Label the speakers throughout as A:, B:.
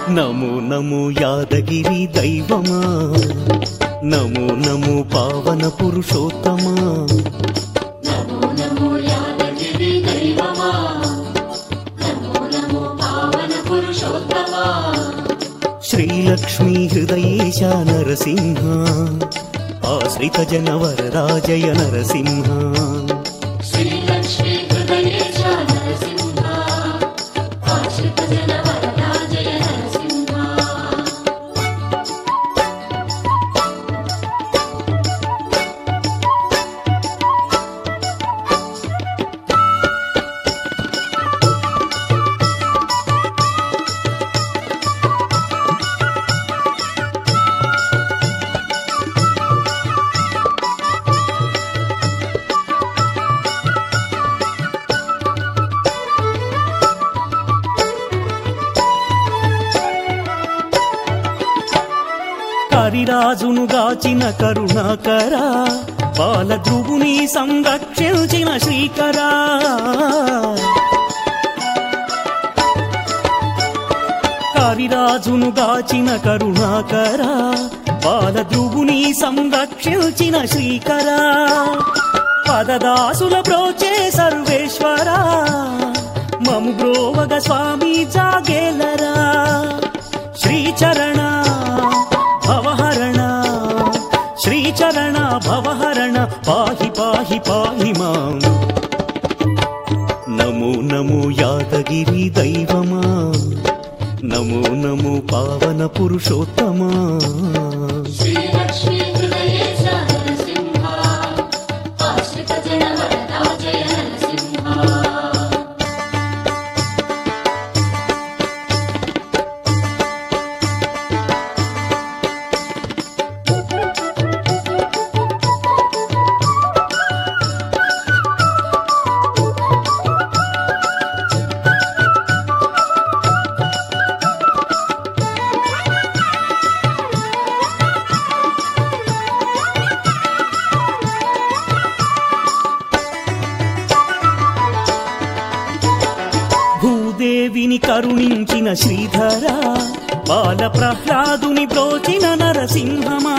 A: నమో నమో యాదగిరి దైవమా నమో నమో పావన పురుషోత్తమా
B: నమో నమో యాదగిరి దైవమా నమో నమో పావన పురుషోత్తమా
A: శ్రీలక్ష్మీ హృదయేశ నరసింహ ఆశ్రిత జనవరరాజయ నరసింహ
B: శ్రీలక్ష్మీ హృదయేశ నరసింహ ఆశ్రిత జన వరదాజయ నరసింహ
A: కరిరాజును గాచిన కరుణాకరా బాలధ్రువుని సంరక్షించిన శ్రీకరా కరిరాజును గాచిన కరుణాకరా బాలధ్రువుని సంరక్షించిన శ్రీకరా పదదాసుల బ్రోచే సర్వేశ్వరా మము బ్రోవగ స్వామి జాగేలరా శ్రీచరణ భవహరణ శ్రీచరణ భవహరణ పాహి పాహి పాహి మాం నమో నమో యాదగిరి దైవమా నమో నమో పావన పురుషోత్తమా
B: శ్రీలక్ష్మీ హృదయేశ నరసింహ ఆశ్రిత జన వరదాజయ నరసింహ
A: భూదేవిని కరుణించిన శ్రీధర బాల ప్రహ్లాదుని బ్రోచిన నరసింహమా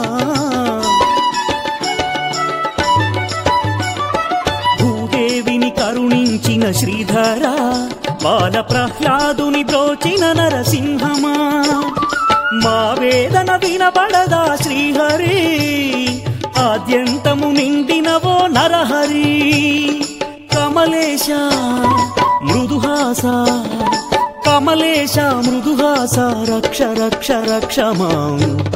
A: భూదేవిని కరుణించిన శ్రీధర బాల ప్రహ్లాదుని బ్రోచిన నరసింహమా మా వేదన వినబడదా శ్రీహరి ఆద్యంతము నిండినవో నరహరి కమలేశ మృదుహాస కమలేశ మృదుహాస రక్ష రక్ష రక్ష మాం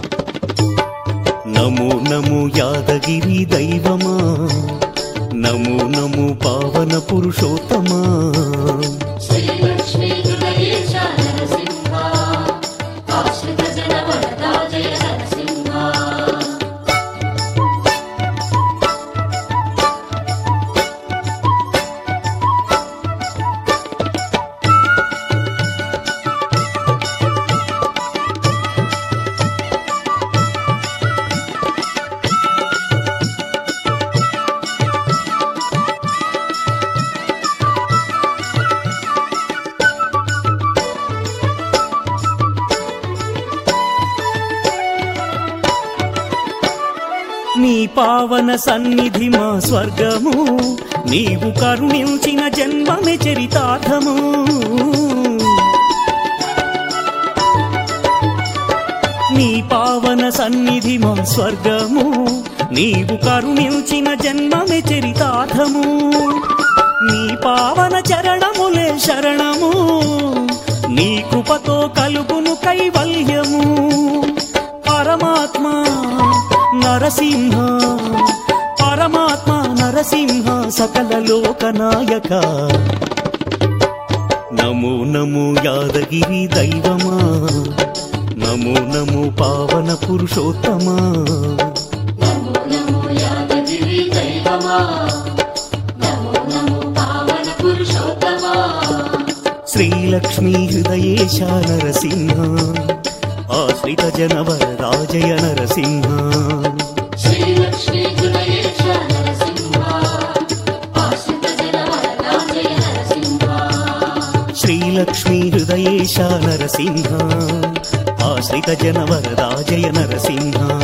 A: నమో నమో యాదగిరి దైవమా నమో నమో పావన పురుషోత్తమా
B: శ్రీలక్ష్మీ హృదయేశ నరసింహ ఆశ్రిత జన వరదాజయ నరసింహ
A: నీ పావన సన్నిధి మా స్వర్గము నీవు కరుణించిన జన్మమే చరితార్థము నీ పావన సన్నిధి మా స్వర్గము నీవు కరుణించిన జన్మమే చరితార్థము నీ పావన చరణములే శరణము నీ కృపతో కలుగును కైవల్యము పరమాత్మ నరసింహ పరమాత్మ నరసింహ సకల లోకనాయక నమో నమో యాదగిరి దైవమా నమో నమో పావన పురుషోత్తమా
B: నమో నమో యాదగిరి దైవమా నమో నమో పావన పురుషోత్తమా
A: శ్రీలక్ష్మీ హృదయేశ నరసింహ ఆశ్రిత జనవర రాజయ నరసింహ
B: శ్రీలక్ష్మీ హృదయేశ నరసింహ ఆశ్రిత జన వరదాజయ నరసింహ
A: శ్రీలక్ష్మీ హృదయ హృదయేశ నరసింహ ఆశ్రిత జన వరదా జయ నరసింహ